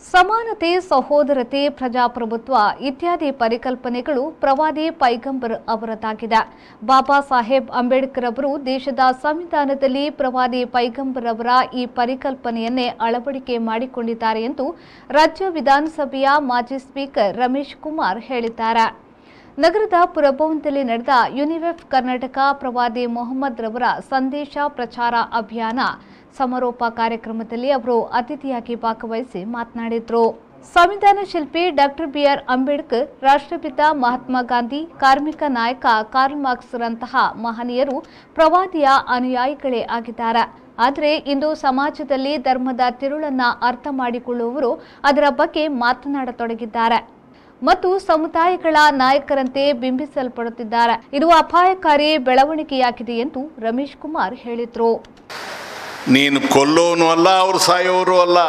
ಸಮಾನತೆ ಸಹೋದರತೆ ಪ್ರಜಾಪ್ರಭುತ್ವ ಇತ್ಯಾದಿ ಪರಿಕಲ್ಪನೆಗಳು ಪ್ರವಾದಿ ಪೈಗಂಬರ್ ಅವರದಾಗಿದೆ ಬಾಬಾ ಸಾಹೇಬ್ ಅಂಬೇಡ್ಕರ್ ಅವರು ದೇಶದ ಸಂವಿಧಾನದಲ್ಲಿ ಪ್ರವಾದಿ ಪೈಗಂಬರ್ ಅವರ ಈ ಪರಿಕಲ್ಪನೆಯನ್ನೇ ಅಳವಡಿಕೆ ಮಾಡಿಕೊಂಡಿದ್ದಾರೆ ಎಂದು ರಾಜ್ಯ ವಿಧಾನಸಭೆಯ ಮಾಜಿ ಸ್ಪೀಕರ್ ರಮೇಶ್ ಕುಮಾರ್ ಹೇಳಿದ್ದಾರೆ ನಗರದ ಪುರಭವನದಲ್ಲಿ ನಡೆದ ಯುನಿವೆಫ್ ಕರ್ನಾಟಕ ಪ್ರವಾದಿ ಮೊಹಮ್ಮದ್ ರವರ ಸಂದೇಶ ಪ್ರಚಾರ ಅಭಿಯಾನ ಸಮಾರೋಪ ಕಾರ್ಯಕ್ರಮದಲ್ಲಿ ಅವರು ಅತಿಥಿಯಾಗಿ ಭಾಗವಹಿಸಿ ಮಾತನಾಡಿದರು ಸಂವಿಧಾನ ಶಿಲ್ಪಿ ಡಾಕ್ಟರ್ ಬಿಆರ್ ಅಂಬೇಡ್ಕರ್ ರಾಷ್ಟ್ರಪಿತ ಮಹಾತ್ಮ ಗಾಂಧಿ ಕಾರ್ಮಿಕ ನಾಯಕ ಕಾರ್ಲ್ ಮಾರ್ಕ್ಸ್ ರಂತಹ ಮಹನೀಯರು ಪ್ರವಾದಿಯ ಅನುಯಾಯಿಗಳೇ ಆಗಿದ್ದಾರೆ ಆದರೆ ಇಂದು ಸಮಾಜದಲ್ಲಿ ಧರ್ಮದ ತಿರುಳನ್ನ ಅರ್ಥ ಮಾಡಿಕೊಳ್ಳುವವರು ಅದರ ಬಗ್ಗೆ ಮಾತನಾಡತೊಡಗಿದ್ದಾರೆ ಮತ್ತು ಸಮುದಾಯಗಳ ನಾಯಕರಂತೆ ಬಿಂಬಿಸಲ್ಪಡುತ್ತಿದ್ದಾರೆ ಇದು ಅಪಾಯಕಾರಿ ಬೆಳವಣಿಗೆಯಾಗಿದೆ ಎಂದು ರಮೇಶ್ ಕುಮಾರ್ ಹೇಳಿದರು ನೀನು ಕೊಲ್ಲೋನು ಅಲ್ಲ ಅವರು ಸಾಯೋರು ಅಲ್ಲ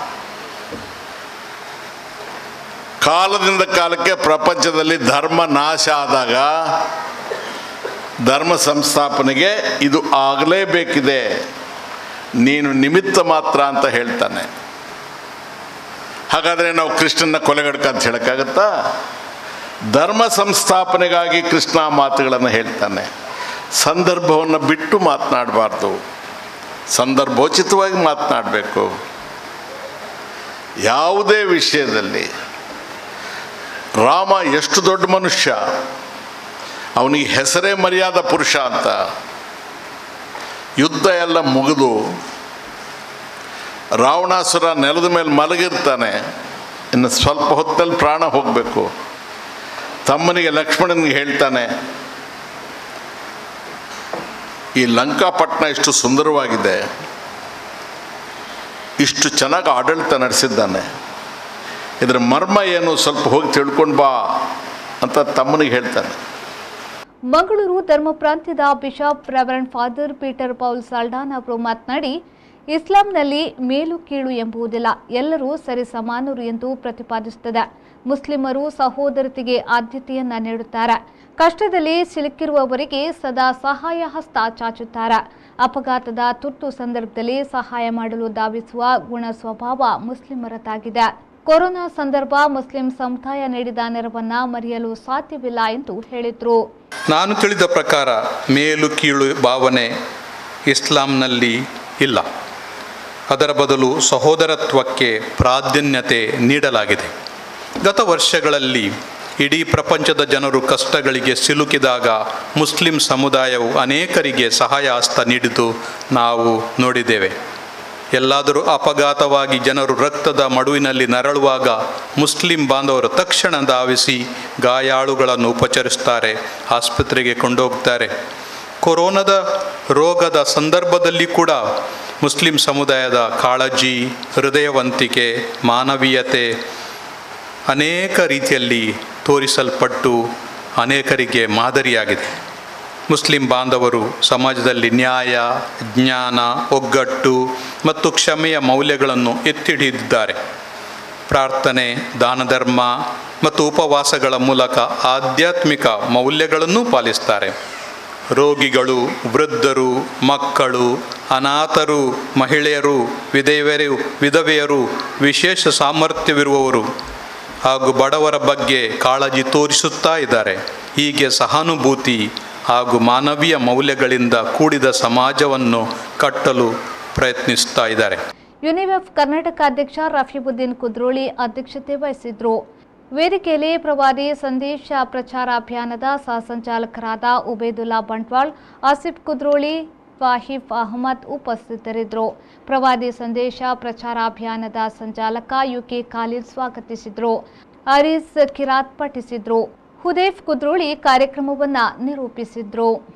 ಕಾಲದಿಂದ ಕಾಲಕ್ಕೆ ಪ್ರಪಂಚದಲ್ಲಿ ಧರ್ಮ ನಾಶ ಆದಾಗ ಧರ್ಮ ಸಂಸ್ಥಾಪನೆಗೆ ಇದು ಆಗಲೇಬೇಕಿದೆ ನೀನು ನಿಮಿತ್ತ ಮಾತ್ರ ಅಂತ ಹೇಳ್ತಾನೆ ಹಾಗಾದರೆ ನಾವು ಕೃಷ್ಣನ ಕೊಲೆಗಡ್ಕ ಅಂತ ಹೇಳೋಕ್ಕಾಗತ್ತಾ ಧರ್ಮ ಸಂಸ್ಥಾಪನೆಗಾಗಿ ಕೃಷ್ಣ ಮಾತುಗಳನ್ನು ಹೇಳ್ತಾನೆ ಸಂದರ್ಭವನ್ನು ಬಿಟ್ಟು ಮಾತನಾಡಬಾರ್ದು ಸಂದರ್ಭೋಚಿತವಾಗಿ ಮಾತನಾಡಬೇಕು ಯಾವುದೇ ವಿಷಯದಲ್ಲಿ ರಾಮ ಎಷ್ಟು ದೊಡ್ಡ ಮನುಷ್ಯ ಅವನಿಗೆ ಹೆಸರೇ ಮರ್ಯಾದ ಪುರುಷ ಅಂತ ಯುದ್ಧ ಎಲ್ಲ ಮುಗಿದು ರಾವಣಾಸುರ ನೆಲದ ಮೇಲೆ ಮಲಗಿರ್ತಾನೆ ಇನ್ನು ಸ್ವಲ್ಪ ಹೊತ್ತಲ್ಲಿ ಪ್ರಾಣ ಹೋಗಬೇಕು ತಮ್ಮನಿಗೆ ಲಕ್ಷ್ಮಣನಿಗೆ ಹೇಳ್ತಾನೆ ಈ ಲಂಕಾಪಟ್ಟಣ ಇಷ್ಟು ಸುಂದರವಾಗಿದೆ ಇಷ್ಟು ಚೆನ್ನಾಗಿ ಆಡಳಿತ ನಡೆಸಿದ್ದಾನೆ ಇದರ ಮರ್ಮ ಏನು ಸ್ವಲ್ಪ ಹೋಗಿ ತಿಳ್ಕೊಂಡು ಬಾ ಅಂತ ತಮ್ಮನಿಗೆ ಹೇಳ್ತಾನೆ ಮಂಗಳೂರು ಧರ್ಮ ಪ್ರಾಂತ್ಯದ bishop reverend father Peter Paul Saldanha ಅವರು ಮಾತನಾಡಿ ಇಸ್ಲಾಂನಲ್ಲಿ ಮೇಲು ಕೀಳು ಎಂಬುವುದಿಲ್ಲ ಎಲ್ಲರೂ ಸರಿ ಸಮಾನರು ಎಂದು ಪ್ರತಿಪಾದಿಸುತ್ತದೆ ಮುಸ್ಲಿಮರು ಸಹೋದರತೆಗೆ ಆದ್ಯತೆಯನ್ನ ನೀಡುತ್ತಾರೆ ಕಷ್ಟದಲ್ಲಿ ಸಿಲುಕಿರುವವರಿಗೆ ಸದಾ ಸಹಾಯ ಹಸ್ತ ಚಾಚುತ್ತಾರೆ ಅಪಘಾತದ ತುರ್ತು ಸಂದರ್ಭದಲ್ಲಿ ಸಹಾಯ ಮಾಡಲು ಧಾವಿಸುವ ಗುಣ ಸ್ವಭಾವ ಮುಸ್ಲಿಮರದಾಗಿದೆ ಕೊರೋನಾ ಸಂದರ್ಭ ಮುಸ್ಲಿಂ ಸಮುದಾಯ ನೀಡಿದ ನೆರವನ್ನ ಮರೆಯಲು ಸಾಧ್ಯವಿಲ್ಲ ಎಂದು ಹೇಳಿದರು ನಾನು ತಿಳಿದ ಪ್ರಕಾರ ಮೇಲು ಕೀಳು ಭಾವನೆ ಇಸ್ಲಾಂನಲ್ಲಿ ಇಲ್ಲ ಅದರ ಬದಲು ಸಹೋದರತ್ವಕ್ಕೆ ಪ್ರಾಧಾನ್ಯತೆ ನೀಡಲಾಗಿದೆ ಗತ ವರ್ಷಗಳಲ್ಲಿ ಇಡೀ ಪ್ರಪಂಚದ ಜನರು ಕಷ್ಟಗಳಿಗೆ ಸಿಲುಕಿದಾಗ ಮುಸ್ಲಿಂ ಸಮುದಾಯವು ಅನೇಕರಿಗೆ ಸಹಾಯ ಹಸ್ತ ನೀಡಿದ್ದು ನಾವು ನೋಡಿದ್ದೇವೆ ಎಲ್ಲಾದರೂ ಅಪಘಾತವಾಗಿ ಜನರು ರಕ್ತದ ಮಡುವಿನಲ್ಲಿ ನರಳುವಾಗ ಮುಸ್ಲಿಂ ಬಾಂಧವರು ತಕ್ಷಣ ಧಾವಿಸಿ ಗಾಯಾಳುಗಳನ್ನು ಉಪಚರಿಸ್ತಾರೆ ಆಸ್ಪತ್ರೆಗೆ ಕೊಂಡೋಗ್ತಾರೆ ಕೊರೋನಾದ ರೋಗದ ಸಂದರ್ಭದಲ್ಲಿ ಕೂಡ ಮುಸ್ಲಿಂ ಸಮುದಾಯದ ಕಾಳಜಿ ಹೃದಯವಂತಿಕೆ ಮಾನವೀಯತೆ ಅನೇಕ ರೀತಿಯಲ್ಲಿ ತೋರಿಸಲ್ಪಟ್ಟು ಅನೇಕರಿಗೆ ಮಾದರಿಯಾಗಿದೆ ಮುಸ್ಲಿಂ ಬಾಂಧವರು ಸಮಾಜದಲ್ಲಿ ನ್ಯಾಯ ಜ್ಞಾನ ಒಗ್ಗಟ್ಟು ಮತ್ತು ಕ್ಷಮೆಯ ಮೌಲ್ಯಗಳನ್ನು ಎತ್ತಿ ಹಿಡಿದಿದ್ದಾರೆ ಪ್ರಾರ್ಥನೆ ದಾನ ಧರ್ಮ ಮತ್ತು ಉಪವಾಸಗಳ ಮೂಲಕ ಆಧ್ಯಾತ್ಮಿಕ ಮೌಲ್ಯಗಳನ್ನು ಪಾಲಿಸ್ತಾರೆ ರೋಗಿಗಳು ವೃದ್ಧರು ಮಕ್ಕಳು ಅನಾಥರು ಮಹಿಳೆಯರು ವಿಧವೆಯರು ವಿಧವೆಯರು ವಿಶೇಷ ಸಾಮರ್ಥ್ಯವಿರುವವರು ಹಾಗೂ ಬಡವರ ಬಗ್ಗೆ ಕಾಳಜಿ ತೋರಿಸುತ್ತಾ ಇದ್ದಾರೆ ಹೀಗೆ ಸಹಾನುಭೂತಿ ಹಾಗೂ ಮಾನವೀಯ ಮೌಲ್ಯಗಳಿಂದ ಕೂಡಿದ ಸಮಾಜವನ್ನು ಕಟ್ಟಲು ಪ್ರಯತ್ನಿಸ್ತಾ ಇದ್ದಾರೆ ಯುನಿವೆಫ್ ಕರ್ನಾಟಕ ಅಧ್ಯಕ್ಷ ರಫೀಬುದ್ದೀನ್ ಕುದ್ರೋಳಿ ಅಧ್ಯಕ್ಷತೆ ವಹಿಸಿದ್ರು ವೇದಿಕೆಯಲ್ಲಿ ಪ್ರವಾದಿ ಸಂದೇಶ ಪ್ರಚಾರ ಅಭಿಯಾನದ ಸಹ ಸಂಚಾಲಕರಾದ ಉಬೇದುಲ್ಲಾ ಬಂಟ್ವಾಳ್ ಆಸಿಫ್ ಕುದ್ರೋಳಿ ವಾಹಿಫ್ ಅಹಮದ್ ಉಪಸ್ಥಿತರಿದ್ದರು ಪ್ರವಾದಿ ಸಂದೇಶ ಪ್ರಚಾರ ಅಭಿಯಾನದ ಸಂಚಾಲಕ ಯುಕೆ ಖಾಲಿದ್ ಸ್ವಾಗತಿಸಿದ್ರು ಅರೀಸ್ ಕಿರಾತ್ ಪಠಿಸಿದ್ರು ಹುದೇಫ್ ಕುದ್ರೋಳಿ ಕಾರ್ಯಕ್ರಮವನ್ನ ನಿರೂಪಿಸಿದ್ರು